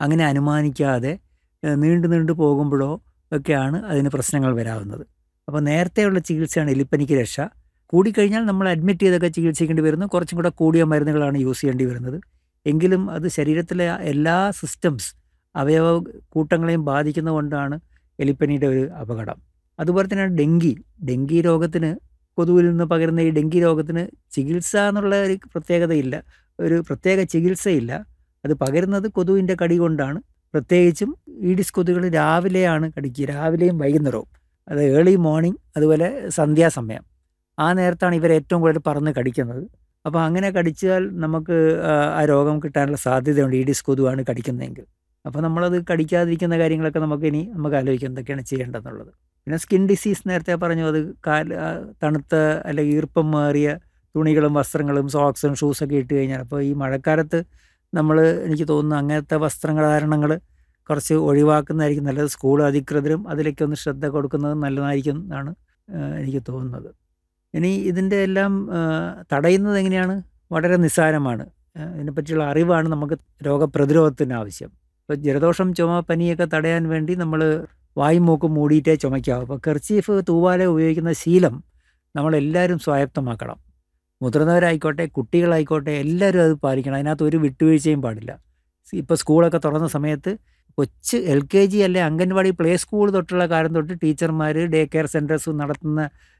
അങ്ങനെ അനുമാനിക്കാതെ ഏഹ്, നീണ്ടു നീണ്ടു പോകുമ്പോഴോ ഒക്കെയാണ് അതിന് പ്രശ്നങ്ങൾ വരാവുന്നത് അപ്പോൾ നേരത്തെയുള്ള ചികിത്സയാണ് എലിപ്പനിക്ക് രക്ഷ കൂടിക്കഴിഞ്ഞാൽ നമ്മൾ അഡ്മിറ്റ് ചെയ്തൊക്കെ ചികിത്സിക്കേണ്ടി വരുന്നു കുറച്ചും കൂടെ കൂടിയ മരുന്നുകളാണ് യൂസ് ചെയ്യേണ്ടി വരുന്നത് എങ്കിലും അത് ശരീരത്തിലെ എല്ലാ സിസ്റ്റംസ് അവയവ കൂട്ടങ്ങളെയും ബാധിക്കുന്നതുകൊണ്ടാണ് എലിപ്പനിയുടെ ഒരു അപകടം അതുപോലെ തന്നെയാണ് ഡെങ്കി ഡെങ്കി രോഗത്തിന് കൊതുവിൽ നിന്ന് പകരുന്ന ഈ ഡെങ്കി രോഗത്തിന് ചികിത്സ എന്നുള്ള ഒരു പ്രത്യേകതയില്ല ഒരു പ്രത്യേക ചികിത്സയില്ല അത് പകരുന്നത് കൊതുവിൻ്റെ കടി കൊണ്ടാണ് പ്രത്യേകിച്ചും ഈഡിസ് കൊതുകുകൾ രാവിലെയാണ് കടിക്കുക രാവിലെയും വൈകുന്നേരവും അത് ഏർലി മോർണിംഗ് അതുപോലെ സന്ധ്യാസമയം ആ നേരത്താണ് ഇവർ ഏറ്റവും കൂടുതൽ പറന്ന് കടിക്കുന്നത് അപ്പോൾ അങ്ങനെ കടിച്ചാൽ നമുക്ക് ആ, ആ രോഗം കിട്ടാനുള്ള സാധ്യതയുണ്ട് ഈഡിസ് കൊതുവാണ് കടിക്കുന്നതെങ്കിൽ അപ്പോൾ നമ്മളത് കടിക്കാതിരിക്കുന്ന കാര്യങ്ങളൊക്കെ നമുക്ക് ഇനി നമുക്ക് ആലോചിക്കാം എന്തൊക്കെയാണ് ചെയ്യേണ്ടതെന്നുള്ളത് പിന്നെ സ്കിൻ ഡിസീസ് നേരത്തെ പറഞ്ഞു അത് കാൽ ആ, തണുത്ത അല്ലെങ്കിൽ ഈർപ്പം മാറിയ തുണികളും വസ്ത്രങ്ങളും സോക്സും ഷൂസൊക്കെ ഇട്ട് കഴിഞ്ഞാൽ അപ്പോൾ ഈ മഴക്കാലത്ത് നമ്മൾ എനിക്ക് തോന്നുന്നു അങ്ങനത്തെ വസ്ത്രധാരണങ്ങൾ കുറച്ച് ഒഴിവാക്കുന്നതായിരിക്കും നല്ലത് സ്കൂൾ അധികൃതരും അതിലേക്ക് ഒന്ന് ശ്രദ്ധ കൊടുക്കുന്നത് നല്ലതായിരിക്കും എന്നാണ് ആ, എനിക്ക് തോന്നുന്നത് ഇനി ഇതിൻ്റെ എല്ലാം ആ, തടയുന്നത് എങ്ങനെയാണ് വളരെ നിസ്സാരമാണ് ആ, ഇതിനെപ്പറ്റിയുള്ള അറിവാണ് നമുക്ക് രോഗപ്രതിരോധത്തിന് ആവശ്യം ഇപ്പോൾ ജലദോഷം ചുമ പനിയൊക്കെ തടയാൻ വേണ്ടി നമ്മൾ വായും മൂക്കും മൂടിയിട്ടേ ചുമയ്ക്കാവൂ അപ്പോൾ കെർച്ചീഫ് തൂവാല ഉപയോഗിക്കുന്ന ശീലം നമ്മളെല്ലാവരും സ്വായത്തമാക്കണം മുതിർന്നവരായിക്കോട്ടെ കുട്ടികളായിക്കോട്ടെ എല്ലാവരും അത് പാലിക്കണം അതിനകത്ത് ഒരു വിട്ടുവീഴ്ചയും പാടില്ല ഇപ്പോൾ സ്കൂളൊക്കെ തുറന്ന സമയത്ത് കൊച്ച് എൽ കെ ജി അല്ലെ അംഗൻവാടി പ്ലേ സ്കൂൾ തൊട്ടുള്ള കാലം തൊട്ട് ടീച്ചർമാർ ഡേ കെയർ സെൻറ്റേഴ്സും നടത്തുന്ന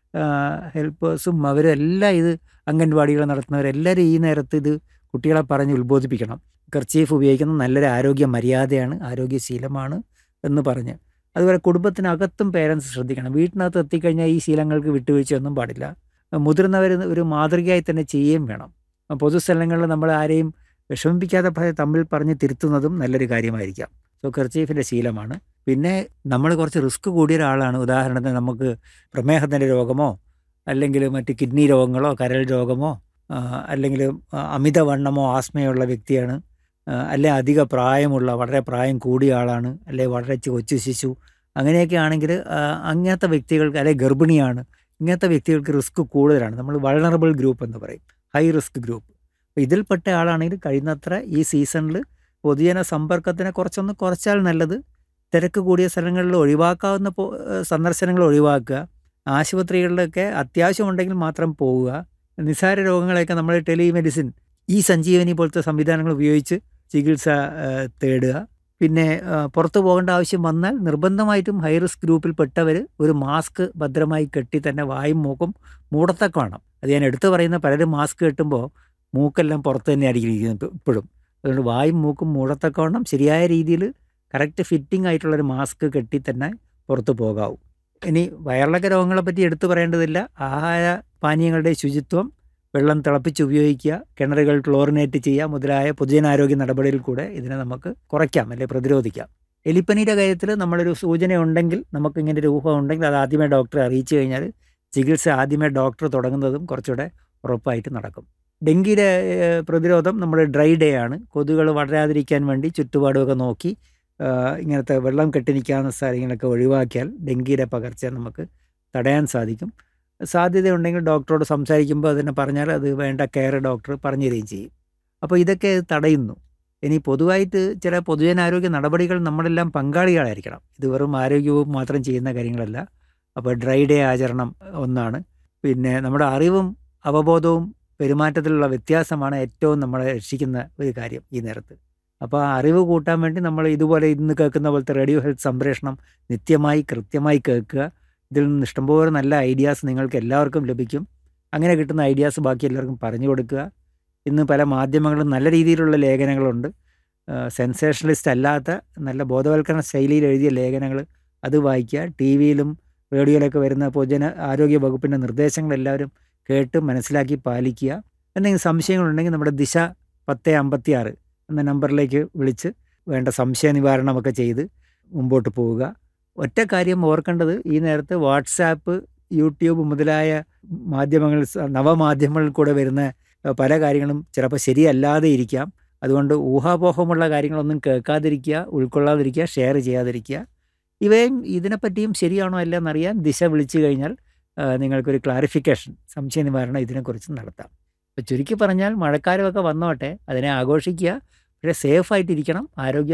ഹെൽപ്പേഴ്സും അവരെല്ലാം ഇത് അംഗൻവാടികൾ നടത്തുന്നവരെല്ലാവരും ഈ നേരത്ത് ഇത് കുട്ടികളെ പറഞ്ഞ് ഉത്ബോധിപ്പിക്കണം കർച്ചീഫ് ഉപയോഗിക്കുന്നത് നല്ലൊരു ആരോഗ്യ മര്യാദയാണ് ആരോഗ്യശീലമാണ് എന്ന് പറഞ്ഞ് അതുപോലെ കുടുംബത്തിനകത്തും പേരൻസ് ശ്രദ്ധിക്കണം വീട്ടിനകത്ത് എത്തിക്കഴിഞ്ഞാൽ ഈ ശീലങ്ങൾക്ക് വിട്ടുവീഴ്ചയൊന്നും പാടില്ല മുതിർന്നവർ ഒരു മാതൃകയായി തന്നെ ചെയ്യുകയും വേണം പൊതുസ്ഥലങ്ങളിൽ നമ്മൾ ആരെയും വിഷമിപ്പിക്കാതെ പ- തമ്മിൽ പറഞ്ഞ് തിരുത്തുന്നതും നല്ലൊരു കാര്യമായിരിക്കാം സോ കർച്ചീഫിൻ്റെ ശീലമാണ് പിന്നെ നമ്മൾ കുറച്ച് റിസ്ക് കൂടിയ ഒരാളാണ് ഉദാഹരണത്തിന് നമുക്ക് പ്രമേഹത്തിൻ്റെ രോഗമോ അല്ലെങ്കിൽ മറ്റ് കിഡ്നി രോഗങ്ങളോ കരൾ രോഗമോ ആ, അല്ലെങ്കിൽ ആ, അമിതവണ്ണമോ ആസ്മയുള്ള വ്യക്തിയാണ് ആ, അല്ലെ അധിക പ്രായമുള്ള വളരെ പ്രായം കൂടിയ ആളാണ് അല്ലെ വളരെ ചി- കൊച്ചു ശിശു അങ്ങനെയൊക്കെ ആണെങ്കിൽ ആ, അങ്ങനത്തെ വ്യക്തികൾക്ക് അല്ലെ ഗർഭിണിയാണ് ഇങ്ങനത്തെ വ്യക്തികൾക്ക് റിസ്ക് കൂടുതലാണ് നമ്മൾ വൾണറബിൾ ഗ്രൂപ്പ് എന്ന് പറയും ഹൈ റിസ്ക് ഗ്രൂപ്പ് അപ്പോൾ ഇതിൽപ്പെട്ട ആളാണെങ്കിൽ കഴിയുന്നത്ര ഈ സീസണിൽ പൊതുജന സമ്പർക്കത്തിനെ കുറച്ചൊന്ന് കുറച്ചാൽ നല്ലത് തിരക്ക് കൂടിയ സ്ഥലങ്ങളിൽ ഒഴിവാക്കാവുന്ന പോ- ഏഹ് സന്ദർശനങ്ങൾ ഒഴിവാക്കുക ആശുപത്രികളിലൊക്കെ അത്യാവശ്യമുണ്ടെങ്കിൽ മാത്രം പോവുക നിസ്സാര രോഗങ്ങളെയൊക്കെ നമ്മൾ ടെലിമെഡിസിൻ ഈ സഞ്ജീവനി പോലത്തെ സംവിധാനങ്ങൾ ഉപയോഗിച്ച് ചികിത്സ ഏഹ്, തേടുക പിന്നെ ഏഹ്, പുറത്തു പോകേണ്ട ആവശ്യം വന്നാൽ നിർബന്ധമായിട്ടും ഹൈ റിസ്ക് ഗ്രൂപ്പിൽപ്പെട്ടവർ ഒരു മാസ്ക് ഭദ്രമായി കെട്ടി തന്നെ വായും മൂക്കും മൂടത്തക്ക വേണം അത് ഞാൻ എടുത്തു പറയുന്ന പലരും മാസ്ക് കെട്ടുമ്പോൾ മൂക്കെല്ലാം പുറത്ത് തന്നെയായിരിക്കും ഇരിക്കുന്നത് ഇപ്പോഴും അതുകൊണ്ട് വായും മൂക്കും മൂടത്തക്കവണ്ണം ശരിയായ രീതിയിൽ കറക്റ്റ് ഫിറ്റിംഗ് ആയിട്ടുള്ളൊരു മാസ്ക് കെട്ടി തന്നെ പുറത്ത് പോകാവൂ ഇനി വയറിളക്ക രോഗങ്ങളെ പറ്റി എടുത്തു പറയേണ്ടതില്ല ആഹാര പാനീയങ്ങളുടെ ശുചിത്വം വെള്ളം തിളപ്പിച്ച് ഉപയോഗിക്കുക കിണറുകൾ ക്ലോറിനേറ്റ് ചെയ്യുക മുതലായ പൊതുജനാരോഗ്യ നടപടിയിൽ കൂടെ ഇതിനെ നമുക്ക് കുറയ്ക്കാം അല്ലെങ്കിൽ പ്രതിരോധിക്കാം എലിപ്പനിയുടെ കാര്യത്തിൽ നമ്മളൊരു സൂചന ഉണ്ടെങ്കിൽ നമുക്ക് ഇങ്ങനെ ഒരു ഊഹം ഉണ്ടെങ്കിൽ അത് ആദ്യമേ ഡോക്ടറെ അറിയിച്ചു കഴിഞ്ഞാൽ ചികിത്സ ആദ്യമേ ഡോക്ടർ തുടങ്ങുന്നതും കുറച്ചുകൂടെ ഉറപ്പായിട്ട് നടക്കും ഡെങ്കിയുടെ ഏഹ്, പ്രതിരോധം നമ്മൾ ഡ്രൈ ഡേ ആണ് കൊതുകുകൾ വളരാതിരിക്കാൻ വേണ്ടി ചുറ്റുപാടുമൊക്കെ നോക്കി ആ, ഇങ്ങനത്തെ വെള്ളം കെട്ടി നിൽക്കാവുന്ന സ്ഥലങ്ങളൊക്കെ ഒഴിവാക്കിയാൽ ഡെങ്കിയുടെ പകർച്ച നമുക്ക് തടയാൻ സാധിക്കും സാധ്യതയുണ്ടെങ്കിൽ ഡോക്ടറോട് സംസാരിക്കുമ്പോൾ അതിനെ പറഞ്ഞാൽ അത് വേണ്ട കെയർ ഡോക്ടർ പറഞ്ഞു തരികയും ചെയ്യും അപ്പോൾ ഇതൊക്കെ തടയുന്നു ഇനി പൊതുവായിട്ട് ചില പൊതുജനാരോഗ്യ നടപടികൾ നമ്മളെല്ലാം പങ്കാളികളായിരിക്കണം ഇത് വെറും ആരോഗ്യവും മാത്രം ചെയ്യുന്ന കാര്യങ്ങളല്ല അപ്പോൾ ഡ്രൈ ഡേ ആചരണം ഒന്നാണ് പിന്നെ നമ്മുടെ അറിവും അവബോധവും പെരുമാറ്റത്തിലുള്ള വ്യത്യാസമാണ് ഏറ്റവും നമ്മളെ രക്ഷിക്കുന്ന ഒരു കാര്യം ഈ നേരത്ത് അപ്പോൾ ആ അറിവ് കൂട്ടാൻ വേണ്ടി നമ്മൾ ഇതുപോലെ ഇന്ന് കേൾക്കുന്ന പോലത്തെ റേഡിയോ ഹെൽത്ത് സംപ്രേഷണം നിത്യമായി കൃത്യമായി കേൾക്കുക ഇതിൽ നിന്ന് ഇഷ്ടംപോലെ നല്ല ഐഡിയാസ് നിങ്ങൾക്ക് എല്ലാവർക്കും ലഭിക്കും അങ്ങനെ കിട്ടുന്ന ഐഡിയാസ് ബാക്കി എല്ലാവർക്കും പറഞ്ഞു കൊടുക്കുക ഇന്ന് പല മാധ്യമങ്ങളും നല്ല രീതിയിലുള്ള ലേഖനങ്ങളുണ്ട് സെൻസേഷണലിസ്റ്റ് അല്ലാത്ത നല്ല ബോധവൽക്കരണ ശൈലിയിൽ എഴുതിയ ലേഖനങ്ങൾ അത് വായിക്കുക ടി വിയിലും റേഡിയോയിലൊക്കെ വരുന്ന പൊതുജന ആരോഗ്യ വകുപ്പിൻ്റെ നിർദ്ദേശങ്ങൾ എല്ലാവരും കേട്ട് മനസ്സിലാക്കി പാലിക്കുക എന്തെങ്കിലും സംശയങ്ങളുണ്ടെങ്കിൽ നമ്മുടെ ദിശ പത്ത് അമ്പത്തി ആറ് എന്ന നമ്പറിലേക്ക് വിളിച്ച് വേണ്ട സംശയ നിവാരണമൊക്കെ ചെയ്ത് മുമ്പോട്ട് പോവുക ഒറ്റ കാര്യം ഓർക്കേണ്ടത് ഈ നേരത്ത് വാട്സാപ്പ് യൂട്യൂബ് മുതലായ മാധ്യമങ്ങൾ സ- നവമാധ്യമങ്ങളിൽ കൂടെ വരുന്ന ഏഹ്, പല കാര്യങ്ങളും ചിലപ്പോൾ ശരിയല്ലാതെ ഇരിക്കാം അതുകൊണ്ട് ഊഹാപോഹമുള്ള കാര്യങ്ങളൊന്നും കേൾക്കാതിരിക്കുക ഉൾക്കൊള്ളാതിരിക്കുക ഷെയർ ചെയ്യാതിരിക്കുക ഇവയും ഇതിനെപ്പറ്റിയും ശരിയാണോ അല്ല എന്നറിയാൻ ദിശ വിളിച്ചു കഴിഞ്ഞാൽ ആ, നിങ്ങൾക്കൊരു ക്ലാരിഫിക്കേഷൻ സംശയ നിവാരണം ഇതിനെക്കുറിച്ച് നടത്താം അപ്പോൾ ചുരുക്കി പറഞ്ഞാൽ മഴക്കാലമൊക്കെ വന്നോട്ടെ അതിനെ ആഘോഷിക്കുക പക്ഷേ സേഫായിട്ടിരിക്കണം ആരോഗ്യ